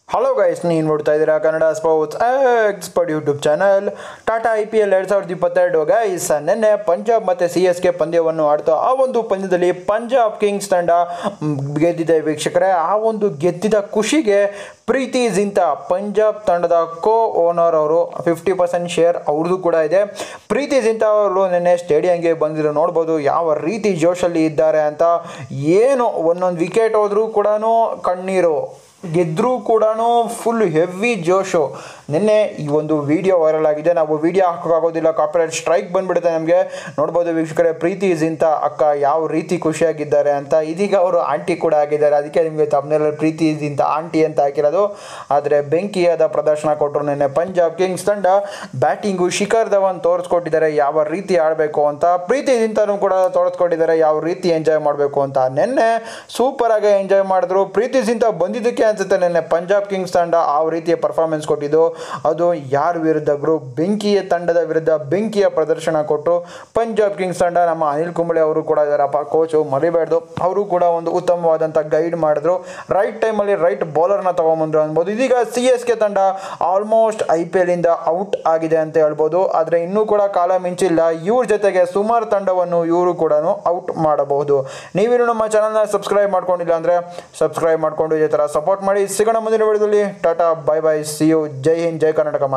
hello guys ನೀವು ನೋಡ್ತಾ ಇದ್ದೀರಾ Kannada sports expert YouTube channel Tata I P L ಎರಡು ಸಾವಿರದ ಇಪ್ಪತ್ತೆರಡು ಗೈಸ್ ನಿನ್ನೆ ಪಂಜಾಬ್ ಮತ್ತು ಸಿ ಎಸ್ ಕೆ ಪಂದ್ಯವನ್ನು ಆಡ್ತಾ ಆ ಒಂದು ಪಂದ್ಯದಲ್ಲಿ ಪಂಜಾಬ್ ಕಿಂಗ್ಸ್ ತಂಡ ಮ್, ಗೆದ್ದಿದೆ ವೀಕ್ಷಕರೇ ಆ ಒಂದು ಗೆದ್ದಿದ ಖುಷಿಗೆ ಪ್ರೀತಿ ಜಿಂತಾ ಪಂಜಾಬ್ ತಂಡದ ಕೋ ಓನರ್ ಅವರು ಫಿಫ್ಟಿ ಪರ್ಸೆಂಟ್ ಶೇರ್ ಅವ್ರದ್ದು ಕೂಡ ಇದೆ ಪ್ರೀತಿ ಜಿಂತಾ ಅವರು ನಿನ್ನೆ ಸ್ಟೇಡಿಯಂಗೆ ಬಂದಿರೋ ನೋಡ್ಬೋದು ಯಾವ ರೀತಿ ಜೋಶಲ್ಲಿ ಇದ್ದಾರೆ ಅಂತ ಏನು ಒಂದೊಂದು ವಿಕೆಟ್ ಹೋದ್ರೂ ಕೂಡ ಕಣ್ಣೀರು ಗೆದ್ದರೂ ಕೂಡ ಫುಲ್ ಹೆವಿ ಜೋಶು ನಿನ್ನೆ ಈ ಒಂದು ವಿಡಿಯೋ ವೈರಲ್ ಆಗಿದೆ ನಾವು ವಿಡಿಯೋ ಹಾಕೋಕ್ಕಾಗೋದಿಲ್ಲ ಕಾಪಿರೈಟ್ ಸ್ಟ್ರೈಕ್ ಬಂದ್ಬಿಡುತ್ತೆ ನಮಗೆ ನೋಡ್ಬೋದು ವೀಕ್ಷಕರೇ ಪ್ರೀತಿ ಜಿಂತ ಅಕ್ಕ ಯಾವ ರೀತಿ ಖುಷಿಯಾಗಿದ್ದಾರೆ ಅಂತ ಇದೀಗ ಅವರು ಆಂಟಿ ಕೂಡ ಆಗಿದ್ದಾರೆ ಅದಕ್ಕೆ ನಿಮಗೆ ತಮ್ಮನೆಲ್ಲ ಪ್ರೀತಿ ಜಿಂತ ಆಂಟಿ ಅಂತ ಹಾಕಿರೋದು ಆದರೆ ಬೆಂಕಿಯಾದ ಪ್ರದರ್ಶನ ಕೊಟ್ಟರು ನಿನ್ನೆ ಪಂಜಾಬ್ ಕಿಂಗ್ಸ್ ತಂಡ ಬ್ಯಾಟಿಂಗು ಶಿಖರ್ ಧವನ್ ತೋರಿಸ್ಕೊಟ್ಟಿದ್ದಾರೆ ಯಾವ ರೀತಿ ಆಡಬೇಕು ಅಂತ ಪ್ರೀತಿ ಜಿಂತನೂ ಕೂಡ ತೋರಿಸ್ಕೊಟ್ಟಿದ್ದಾರೆ ಯಾವ ರೀತಿ ಎಂಜಾಯ್ ಮಾಡಬೇಕು ಅಂತ ನಿನ್ನೆ ಸೂಪರ್ ಆಗಿ ಎಂಜಾಯ್ ಮಾಡಿದ್ರು ಪ್ರೀತಿ ಜಿಂತ ಬಂದಿದ್ದಕ್ಕೆ ಅನ್ಸುತ್ತೆ ನಿನ್ನೆ ಪಂಜಾಬ್ ಕಿಂಗ್ಸ್ ತಂಡ ಆ ರೀತಿಯ ಪರ್ಫಾರ್ಮೆನ್ಸ್ ಕೊಟ್ಟಿದ್ದು ಅದು ಯಾರ ವಿರುದ್ಧ ಗುರು ಬೆಂಕಿಯ ತಂಡದ ವಿರುದ್ಧ ಬೆಂಕಿಯ ಪ್ರದರ್ಶನ ಕೊಟ್ಟು ಪಂಜಾಬ್ ಕಿಂಗ್ಸ್ ತಂಡ ನಮ್ಮ ಅನಿಲ್ ಕುಂಬಳೆ ಅವರು ಕೂಡ ಇದ್ದಾರಪ್ಪ ಕೋಚು ಮರಿಬಾರ್ದು ಅವರು ಕೂಡ ಒಂದು ಉತ್ತಮವಾದಂಥ ಗೈಡ್ ಮಾಡಿದ್ರು ರೈಟ್ ಟೈಮಲ್ಲಿ ರೈಟ್ ಬೌಲರ್ನ ತಗೊಂಬಂದ್ರು ಅನ್ಬೋದು ಇದೀಗ ಸಿ ಎಸ್ ಕೆ ತಂಡ ಆಲ್ಮೋಸ್ಟ್ ಐ ಪಿ ಎಲ್ಲಿಂದ ಔಟ್ ಆಗಿದೆ ಅಂತ ಹೇಳ್ಬೋದು ಆದರೆ ಇನ್ನೂ ಕೂಡ ಕಾಲ ಮಿಂಚಿಲ್ಲ ಇವ್ರ ಜೊತೆಗೆ ಸುಮಾರು ತಂಡವನ್ನು ಇವರು ಕೂಡ ಔಟ್ ಮಾಡಬಹುದು ನೀವೇನು ನಮ್ಮ ಚಾನಲ್ನ ಸಬ್ಸ್ಕ್ರೈಬ್ ಮಾಡ್ಕೊಂಡಿಲ್ಲ ಅಂದರೆ ಸಬ್ಸ್ಕ್ರೈಬ್ ಮಾಡ್ಕೊಂಡು ಇದೇ ಥರ ಸಪೋರ್ಟ್ ಮಾಡಿ ಸಿಗೋಣ ಮುಂದಿನ ವಿಡಿಯೋದಲ್ಲಿ tata bye bye see you ಜೈ ಹಿಂದ್ ಜೈ ಕರ್ನಾಟಕ